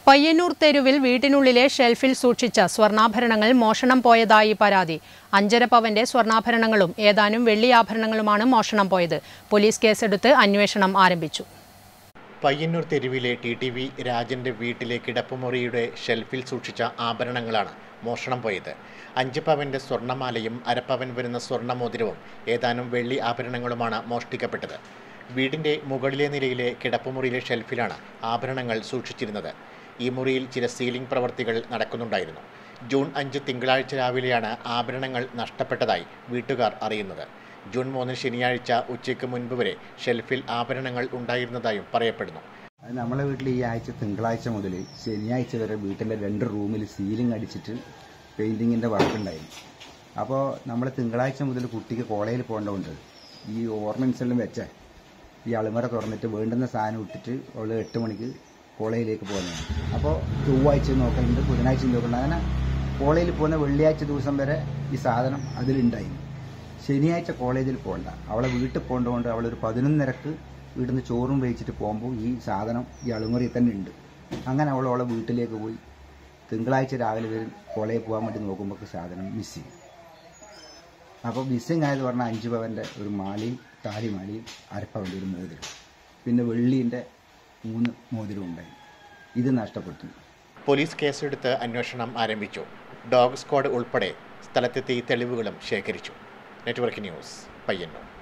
പയ്യന്നൂർ തെരുവിൽ വീട്ടിനുള്ളിലെ ഷെൽഫിൽ സൂക്ഷിച്ച സ്വർണ്ണാഭരണങ്ങൾ മോഷണം പോയതായി പരാതി അഞ്ചര പവന്റെ സ്വർണ്ണാഭരണങ്ങളും ഏതാനും വെള്ളിയാഭരണങ്ങളുമാണ് മോഷണം പോയത് പോലീസ് കേസെടുത്ത് അന്വേഷണം ആരംഭിച്ചു പയ്യന്നൂർ തെരുവിലെ ടി ടി വി രാജന്റെ വീട്ടിലെ കിടപ്പുമുറിയുടെ ഷെൽഫിൽ സൂക്ഷിച്ച ആഭരണങ്ങളാണ് മോഷണം പോയത് അഞ്ച് പവന്റെ സ്വർണ്ണമാലയും അരപ്പവൻ വരുന്ന സ്വർണ്ണമോതിരവും ഏതാനും വെള്ളി ആഭരണങ്ങളുമാണ് മോഷ്ടിക്കപ്പെട്ടത് വീടിന്റെ മുകളിലെ നിലയിലെ കിടപ്പുമുറിയിലെ ഷെൽഫിലാണ് ആഭരണങ്ങൾ സൂക്ഷിച്ചിരുന്നത് ഈ മുറിയിൽ ചില സീലിംഗ് പ്രവർത്തികൾ നടക്കുന്നുണ്ടായിരുന്നു ജൂൺ അഞ്ച് തിങ്കളാഴ്ച രാവിലെയാണ് ആഭരണങ്ങൾ നഷ്ടപ്പെട്ടതായി വീട്ടുകാർ അറിയുന്നത് ജൂൺ മൂന്ന് ശനിയാഴ്ച ഉച്ചയ്ക്ക് മുൻപ് വരെ ഷെൽഫിൽ ആഭരണങ്ങൾ ഉണ്ടായിരുന്നതായും പറയപ്പെടുന്നു അത് നമ്മളെ വീട്ടിൽ ഈ ആഴ്ച തിങ്കളാഴ്ച മുതൽ ശനിയാഴ്ച വരെ വീട്ടിൻ്റെ രണ്ട് റൂമിൽ സീലിംഗ് അടിച്ചിട്ട് പെയിൻറ്റിങ്ങിൻ്റെ വർക്ക് ഉണ്ടായിരുന്നു അപ്പോൾ നമ്മൾ തിങ്കളാഴ്ച മുതൽ കുട്ടിക്ക് കോളേജിൽ പോകേണ്ടതുകൊണ്ട് ഈ ഓർണമെൻറ്റ്സ് എല്ലാം വെച്ച ഈ അളിമറ തുറന്നിട്ട് വേണ്ടുന്ന സാധനം ഇട്ടിട്ട് അവൾ എട്ട് മണിക്ക് കോളേജിലേക്ക് പോകുന്നതാണ് അപ്പോൾ ചൊവ്വാഴ്ച നോക്കുന്നുണ്ട് ബുധനാഴ്ച നോക്കുന്നുണ്ട് അങ്ങനെ കോളേജിൽ പോകുന്ന വെള്ളിയാഴ്ച ദിവസം വരെ ഈ സാധനം അതിലുണ്ടായിരുന്നു ശനിയാഴ്ച കോളേജിൽ പോകണ്ട അവളെ വീട്ടിൽ പോകേണ്ടതുകൊണ്ട് അവളൊരു പതിനൊന്നരക്ക് വീട്ടിൽ നിന്ന് ചോറും വേവിച്ചിട്ട് പോകുമ്പോൾ ഈ സാധനം ഈ അളുമുറിയിൽ തന്നെ ഉണ്ട് അങ്ങനെ അവൾ അവളെ വീട്ടിലേക്ക് പോയി തിങ്കളാഴ്ച രാവിലെ വരും കോളേജിൽ പോകാൻ വേണ്ടി നോക്കുമ്പോൾ സാധനം മിസ്സിങ് അപ്പോൾ മിസ്സിങ് ആയത് പറഞ്ഞാൽ അഞ്ച് പവൻ്റെ ഒരു മാലയും താലിമാലയും അരപ്പവൻ്റെ ഒരു മോതിരം പിന്നെ വെള്ളീൻ്റെ മൂന്ന് മോതിരം ഉണ്ടായി ഇത് നഷ്ടപ്പെട്ടു പോലീസ് കേസെടുത്ത് അന്വേഷണം ആരംഭിച്ചു ഡോഗ് സ്ക്വാഡ് ഉൾപ്പെടെ സ്ഥലത്തെത്തി തെളിവുകളും ശേഖരിച്ചു നെറ്റ്വർക്ക് ന്യൂസ് പയ്യന്നൂർ